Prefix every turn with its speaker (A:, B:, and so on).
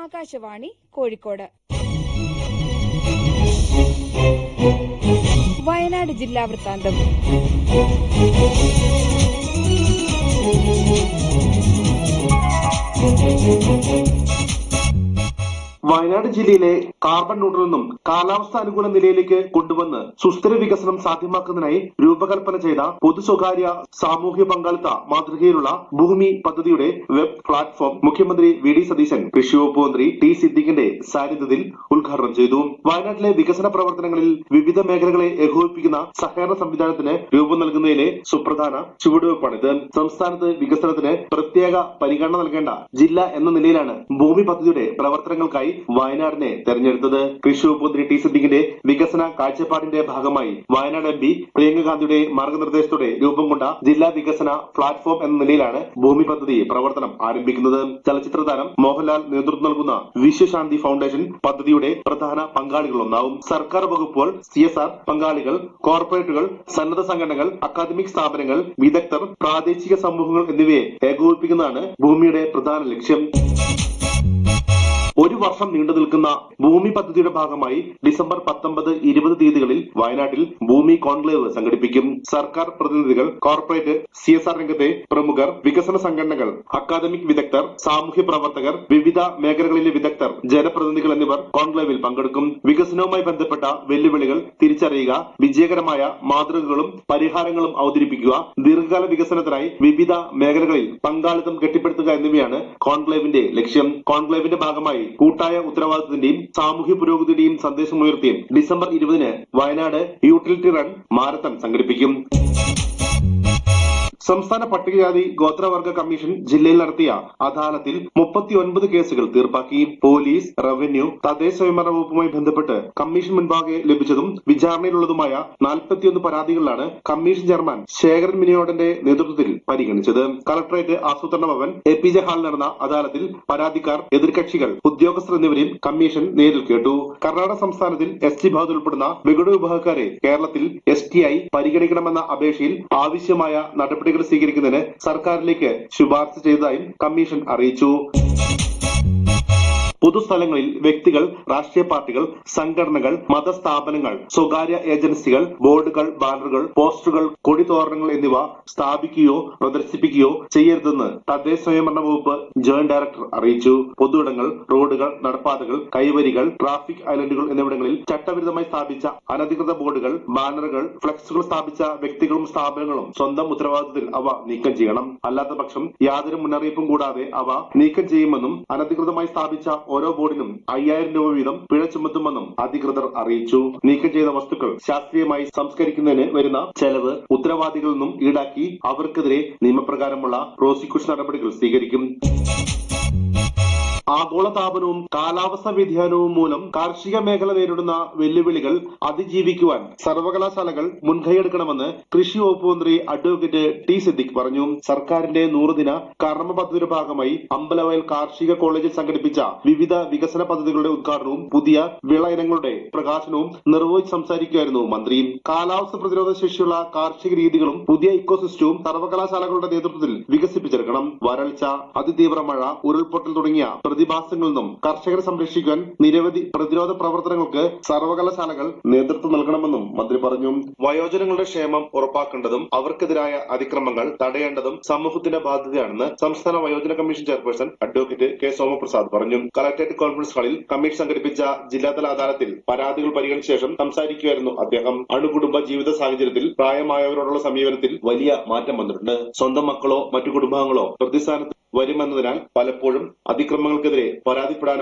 A: ആകാശവാണി കോഴിക്കോട് വയനാട് ജില്ലാ വൃത്താന്തം
B: വയനാട് ജില്ലയിലെ കാർബൺ ന്യൂട്രൽ നിന്നും കാലാവസ്ഥ അനുകൂല നിലയിലേക്ക് കൊണ്ടുവന്ന് സുസ്ഥിര വികസനം സാധ്യമാക്കുന്നതിനായി രൂപകൽപ്പന ചെയ്ത പൊതു സ്വകാര്യ സാമൂഹ്യ പങ്കാളിത്ത മാതൃകയിലുള്ള ഭൂമി പദ്ധതിയുടെ വെബ് പ്ലാറ്റ്ഫോം മുഖ്യമന്ത്രി വി ഡി സതീശൻ കൃഷി വകുപ്പ് മന്ത്രി ടി സിദ്ദിഖിന്റെ സാന്നിധ്യത്തിൽ ഉദ്ഘാടനം ചെയ്തു വയനാട്ടിലെ വികസന പ്രവർത്തനങ്ങളിൽ വിവിധ മേഖലകളെ ഏകോപിപ്പിക്കുന്ന സഹകരണ സംവിധാനത്തിന് രൂപം നൽകുന്നതിലെ സുപ്രധാന ചുവടുവെപ്പാണിത് സംസ്ഥാനത്ത് വികസനത്തിന് പ്രത്യേക പരിഗണന നൽകേണ്ട ജില്ല എന്ന നിലയിലാണ് ഭൂമി പദ്ധതിയുടെ പ്രവർത്തനങ്ങൾക്കായി വയനാടിനെ തെരഞ്ഞെടുത്തത് കൃഷി വകുപ്പ് മന്ത്രി ടി സിദ്ദിഖിന്റെ വികസന കാഴ്ചപ്പാടിന്റെ ഭാഗമായി വയനാട് എം പി പ്രിയങ്ക ഗാന്ധിയുടെ മാർഗനിർദ്ദേശത്തോടെ രൂപം കൊണ്ട ജില്ലാ വികസന പ്ലാറ്റ്ഫോം എന്ന നിലയിലാണ് ഭൂമി പദ്ധതി പ്രവർത്തനം ആരംഭിക്കുന്നത് ചലച്ചിത്ര താരം മോഹൻലാൽ നേതൃത്വം നൽകുന്ന വിശ്വശാന്തി ഫൗണ്ടേഷൻ പദ്ധതിയുടെ പ്രധാന പങ്കാളികളൊന്നാവും സർക്കാർ വകുപ്പുകൾ സി എസ് ആർ പങ്കാളികൾ കോർപ്പറേറ്റുകൾ സന്നദ്ധ സംഘടനകൾ അക്കാദമിക് സ്ഥാപനങ്ങൾ വിദഗ്ധർ പ്രാദേശിക സമൂഹങ്ങൾ എന്നിവയെ ഏകോപിപ്പിക്കുന്നതാണ് ഭൂമിയുടെ പ്രധാന ലക്ഷ്യം ഒരു വർഷം നീണ്ടു നിൽക്കുന്ന ഭൂമി പദ്ധതിയുടെ ഭാഗമായി ഡിസംബർ പത്തൊമ്പത് ഇരുപത് തീയതികളിൽ വയനാട്ടിൽ ഭൂമി കോൺക്ലേവ് സംഘടിപ്പിക്കും സർക്കാർ പ്രതിനിധികൾ കോർപ്പറേറ്റ് സി എസ് ആർ രംഗത്തെ പ്രമുഖർ വികസന സംഘടനകൾ അക്കാദമിക് വിദഗ്ധർ സാമൂഹ്യ പ്രവർത്തകർ വിവിധ മേഖലകളിലെ വിദഗ്ധർ ജനപ്രതിനിധികൾ എന്നിവർ കോൺക്ലേവിൽ പങ്കെടുക്കും വികസനവുമായി ബന്ധപ്പെട്ട വെല്ലുവിളികൾ തിരിച്ചറിയുക വിജയകരമായ മാതൃകകളും പരിഹാരങ്ങളും അവതരിപ്പിക്കുക ദീർഘകാല വികസനത്തിനായി വിവിധ മേഖലകളിൽ പങ്കാളിത്തം കെട്ടിപ്പടുത്തുക എന്നിവയാണ് കോൺക്ലേവിന്റെ ലക്ഷ്യം കോൺക്ലേവിന്റെ ഭാഗമായി കൂട്ടായ ഉത്തരവാദിത്തത്തിന്റെയും സാമൂഹ്യ പുരോഗതിയുടെയും സന്ദേശമുയർത്തിയും ഡിസംബർ ഇരുപതിന് വയനാട് യൂട്ടിലിറ്റി റൺ മാരത്തൺ സംഘടിപ്പിക്കും സംസ്ഥാന പട്ടികജാതി ഗോത്രവർഗ കമ്മീഷൻ ജില്ലയിൽ നടത്തിയ അദാലത്തിൽ മുപ്പത്തിയൊൻപത് കേസുകൾ തീർപ്പാക്കി പോലീസ് റവന്യൂ തദ്ദേശ സ്വയംഭരണ വകുപ്പുമായി ബന്ധപ്പെട്ട് കമ്മീഷൻ മുൻപാകെ ലഭിച്ചതും വിചാരണയിലുള്ളതുമായ നാൽപ്പത്തിയൊന്ന് പരാതികളിലാണ് കമ്മീഷൻ ചെയർമാൻ ശേഖരൻ മിനിയോടന്റെ നേതൃത്വത്തിൽ പരിഗണിച്ചത് കളക്ടറേറ്റ് ആസൂത്രണ ഭവൻ എ പി ജെ ഹാളിൽ നടന്ന അദാലത്തിൽ പരാതിക്കാർ എതിർകക്ഷികൾ ഉദ്യോഗസ്ഥർ എന്നിവരെയും കമ്മീഷൻ നേരിൽ കേട്ടു കർണാടക സംസ്ഥാനത്തിൽ എസ് ടി വിഭാഗത്തിൽ ഉൾപ്പെടുന്ന വിഗഡു വിഭാഗക്കാരെ കേരളത്തിൽ എസ് ടി ആയി പരിഗണിക്കണമെന്ന അപേക്ഷയിൽ ആവശ്യമായ നടപടികൾ സ്വീകരിക്കുന്നതിന് സർക്കാരിലേക്ക് ശുപാർശ ചെയ്തതായും കമ്മീഷൻ അറിയിച്ചു പൊതുസ്ഥലങ്ങളിൽ വ്യക്തികൾ രാഷ്ട്രീയ പാർട്ടികൾ സംഘടനകൾ മതസ്ഥാപനങ്ങൾ സ്വകാര്യ ഏജൻസികൾ ബോർഡുകൾ ബാനറുകൾ പോസ്റ്ററുകൾ കൊടിതോരണങ്ങൾ എന്നിവ സ്ഥാപിക്കുകയോ പ്രദർശിപ്പിക്കുകയോ ചെയ്യരുതെന്ന് തദ്ദേശ സ്വയംഭരണ വകുപ്പ് ജോയിന്റ് ഡയറക്ടർ അറിയിച്ചു പൊതുയിടങ്ങൾ റോഡുകൾ നടപ്പാതകൾ കൈവരികൾ ട്രാഫിക് ഐലൻഡുകൾ എന്നിവിടങ്ങളിൽ ചട്ടവിരുദ്ധമായി സ്ഥാപിച്ച അനധികൃത ബോർഡുകൾ ബാനറുകൾ ഫ്ലക്സുകൾ സ്ഥാപിച്ച വ്യക്തികളും സ്ഥാപനങ്ങളും സ്വന്തം ഉത്തരവാദിത്തത്തിൽ അവ നീക്കം ചെയ്യണം അല്ലാത്ത പക്ഷം യാതൊരു മുന്നറിയിപ്പും കൂടാതെ അവ നീക്കം ചെയ്യുമെന്നും അനധികൃതമായി സ്ഥാപിച്ച ഓരോ ബോർഡിനും അയ്യായിരം രൂപ വീതം പിഴ ചുമത്തുമെന്നും അധികൃതർ അറിയിച്ചു നീക്കം ചെയ്ത വസ്തുക്കൾ ശാസ്ത്രീയമായി സംസ്കരിക്കുന്നതിന് വരുന്ന ചെലവ് ഉത്തരവാദികളിൽ നിന്നും ഈടാക്കി അവർക്കെതിരെ നിയമപ്രകാരമുള്ള പ്രോസിക്യൂഷൻ നടപടികൾ സ്വീകരിക്കും ആഗോളതാപനവും കാലാവസ്ഥാ വ്യതിയാനവും മൂലം കാർഷിക മേഖല നേരിടുന്ന വെല്ലുവിളികൾ അതിജീവിക്കുവാൻ സർവകലാശാലകൾ മുൻകൈയെടുക്കണമെന്ന് കൃഷി വകുപ്പ് മന്ത്രി അഡ്വക്കേറ്റ് ടി സിദ്ദിഖ് പറഞ്ഞു സർക്കാരിന്റെ നൂറുദിന കർമ്മ പദ്ധതിയുടെ ഭാഗമായി അമ്പലവയൽ കാർഷിക കോളേജിൽ സംഘടിപ്പിച്ച വിവിധ വികസന പദ്ധതികളുടെ ഉദ്ഘാടനവും പുതിയ വിള ഇനങ്ങളുടെ പ്രകാശനവും നിർവഹിച്ച് സംസാരിക്കുകയായിരുന്നു മന്ത്രി കാലാവസ്ഥ പ്രതിരോധ ശേഷിയുള്ള കാർഷിക രീതികളും പുതിയ ഇക്കോസിസ്റ്റവും സർവകലാശാലകളുടെ നേതൃത്വത്തിൽ വികസിപ്പിച്ചെടുക്കണം വരൾച്ച അതിതീവ്ര മഴ ഉരുൾപൊട്ടൽ തുടങ്ങിയ പ്രതിഭാസങ്ങളിൽ നിന്നും കർഷകരെ സംരക്ഷിക്കാൻ നിരവധി പ്രതിരോധ പ്രവർത്തനങ്ങൾക്ക് സർവകലാശാലകൾ നേതൃത്വം നൽകണമെന്നും മന്ത്രി പറഞ്ഞു വയോജനങ്ങളുടെ ക്ഷേമം ഉറപ്പാക്കേണ്ടതും അവർക്കെതിരായ അതിക്രമങ്ങൾ തടയേണ്ടതും സമൂഹത്തിന്റെ ബാധ്യതയാണെന്ന് സംസ്ഥാന വയോജന commission chairperson advocate K Somaprasad പറഞ്ഞു കളക്ടറേറ്റ് കോൺഫറൻസ് ഹാളിൽ കമ്മീഷൻ സംഘടിപ്പിച്ച ജില്ലാതല അദാലത്തിൽ പരാതികൾ പരിഗണിച്ച ശേഷം സംസാരിക്കുകയായിരുന്നു അദ്ദേഹം അണുകുടുംബ ജീവിത സാഹചര്യത്തിൽ പ്രായമായവരോടുള്ള സമീപനത്തിൽ വലിയ മാറ്റം വന്നിട്ടുണ്ട് സ്വന്തം മക്കളോ മറ്റു കുടുംബാംഗങ്ങളോ പ്രതിസ്ഥാനത്ത് വരുമെന്നതിനാൽ പലപ്പോഴും അതിക്രമങ്ങൾക്കെതിരെ പരാതിപ്പെടാനോ